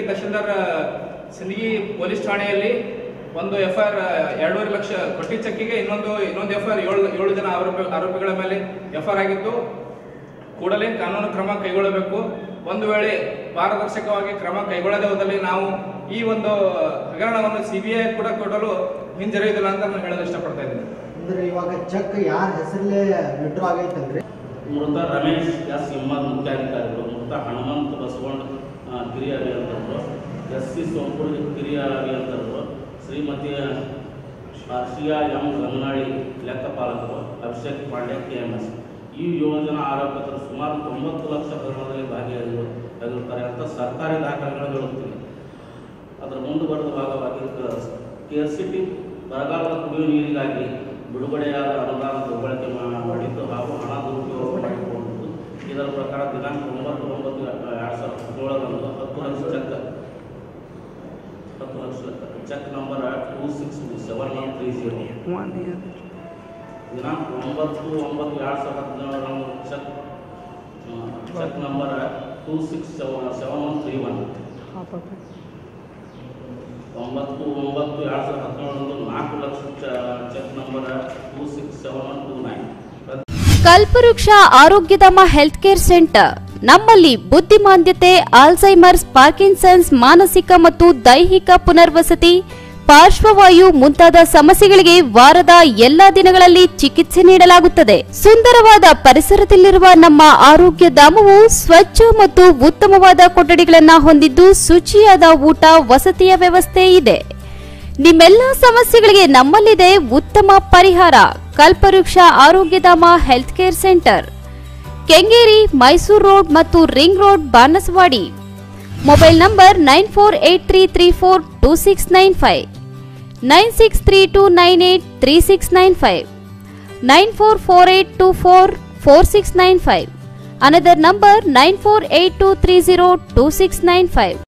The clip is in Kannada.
ತಹಶೀಲ್ದಾರ್ ಸಿಂದಗಿ ಪೊಲೀಸ್ ಠಾಣೆಯಲ್ಲಿ ಒಂದು ಎಫ್ ಐ ಆರ್ ಎರಡೂವರೆ ಲಕ್ಷ ಕೊಟ್ಟಿ ಚೆಕ್ಕಿಗೆ ಇನ್ನೊಂದು ಇನ್ನೊಂದು ಎಫ್ ಐ ಆರ್ ಏಳು ಏಳು ಜನ ಆರೋಪಿ ಆರೋಪಿಗಳ ಮೇಲೆ ಎಫ್ ಐ ಆರ್ ಆಗಿದ್ದು ಕೂಡಲೇ ಕಾನೂನು ಕ್ರಮ ಕೈಗೊಳ್ಳಬೇಕು ಒಂದು ವೇಳೆ ಪಾರದರ್ಶಕವಾಗಿ ಕ್ರಮ ಕೈಗೊಳ್ಳದೆ ಹೋದಲ್ಲಿ ನಾವು ಈ ಒಂದು ಹಗರಣವನ್ನು ಸಿಬಿಐ ಕೂಡ ಕೊಡಲು ಹಿಂಜರಿಯುವುದಿಲ್ಲ ಅಂತ ನಾನು ಹೇಳಲು ಇಷ್ಟಪಡ್ತಾ ಇದ್ದೀನಿ ಅಂದ್ರೆ ಇವಾಗ ಚೆಕ್ ಯಾರ ಹೆಸರಲ್ಲೇ ವಿಡ್ರಾ ಆಗೈತಲ್ರಿ ಮೃತ ರಮೇಶ್ ಎಸ್ ಹಿಮ್ಮದ್ ಮುಖ್ಯಾಧಿಕಾರಿಗಳು ಮೃತ ಹನುಮಂತ ಬಸವಣ್ಣ ಆ, ಕಿರಿಯ ಅಭಿಯಂತರರು ಎಸ್ ಸಿ ಸೋಂಪುರ ಕಿರಿಯ ಅಭಿಯಂತರರು ಶ್ರೀಮತಿ ಹರ್ಷಿಯಾ ಎಂ ಗಂಗನಾಳಿ ಲೆಕ್ಕಪಾಲಕರು Abhishek Pandey K M S ಈ ಏಳು ಜನ ಆರೋಪಿತರು ಸುಮಾರು ತೊಂಬತ್ತು ಲಕ್ಷ ಹಗರಣದಲ್ಲಿ ಭಾಗಿಯಾಗಿರು ಆಗಿರುತ್ತಾರೆ ಅಂತ ಸರ್ಕಾರಿ ದಾಖಲೆಗಳನ್ನು ಹೇಳುತ್ತೀನಿ ಅದರ ಮುಂದುವರೆದ ಭಾಗವಾಗಿ ಕೆ ಎಸ್ ಸಿ ಟಿ ಬರಗಾಲದ ಕುಡಿಯುವ ನೀರಿಗಾಗಿ ಬಿಡುಗಡೆಯಾದ ಅನುದಾನ ದುರ್ಬಳಕೆ ಮಾ- ಮಾಡಿದ್ದು ಹಾಗೂ ಹಣ ದುರುಪಯೋಗ ಮಾಡಿಕೊಂಡಿದ್ದು ಇದರ ಪ್ರಕಾರ ದಿನಾಂಕ ಒಂಬತ್ತು ಒಂಬತ್ತು ಎರಡು ಸಾವಿರದ ಹದಿನೇಳರಂದು ಹತ್ತು ಲಕ್ಷ ಚೆಕ್ ಹತ್ತು lakh check number two six seven one three zero ದಿನಾಂಕ ಒಂಬತ್ತು ಒಂಬತ್ತು ಎರಡು ಸಾವಿರದ ಹದಿನೇಳರಂದು ಚೆಕ್ ಆ, check number two six seven seven one three one ಒಂಬತ್ತು ಒಂಬತ್ತು ಎರಡು ಸಾವಿರದ ಹದಿನೇಳರಂದು ನಾಲ್ಕು ಲಕ್ಷ ಚ- check number two six seven one two nine Kalpavriksha Arogyadhama health care centre ನಮ್ಮಲ್ಲಿ ಬುದ್ಧಿಮಾಂದ್ಯತೆ ಆಲ್ಝೈಮರ್ಸ್ ಪಾರ್ಕಿನ್ಸನ್ಸ್ ಮಾನಸಿಕ ಮತ್ತು ದೈಹಿಕ ಪುನರ್ವಸತಿ ಪಾರ್ಶ್ವವಾಯು ಮುಂತಾದ ಸಮಸ್ಯೆಗಳಿಗೆ ವಾರದ ಎಲ್ಲಾ ದಿನಗಳಲ್ಲಿ ಚಿಕಿತ್ಸೆ ನೀಡಲಾಗುತ್ತದೆ ಸುಂದರವಾದ ಪರಿಸರದಲ್ಲಿರುವ ನಮ್ಮ ಆರೋಗ್ಯ ಧಾಮವು ಸ್ವಚ್ಛ ಮತ್ತು ಉತ್ತಮವಾದ ಕೊಠಡಿಗಳನ್ನು ಹೊಂದಿದ್ದು ಶುಚಿಯಾದ ಊಟ ವಸತಿಯ ವ್ಯವಸ್ಥೆ ಇದೆ ನಿಮ್ಮೆಲ್ಲ ಸಮಸ್ಯೆಗಳಿಗೆ ನಮ್ಮಲ್ಲಿದೆ ಉತ್ತಮ ಪರಿಹಾರ Kalpavriksha Arogyadhama health care centre Kengeri Mysore road ಮತ್ತು ring road Banaswadi mobile number nine four eight three three four two six nine five nine six three two nine eight three six nine five nine four four eight two four four six nine five another number nine four eight two three zero two six nine five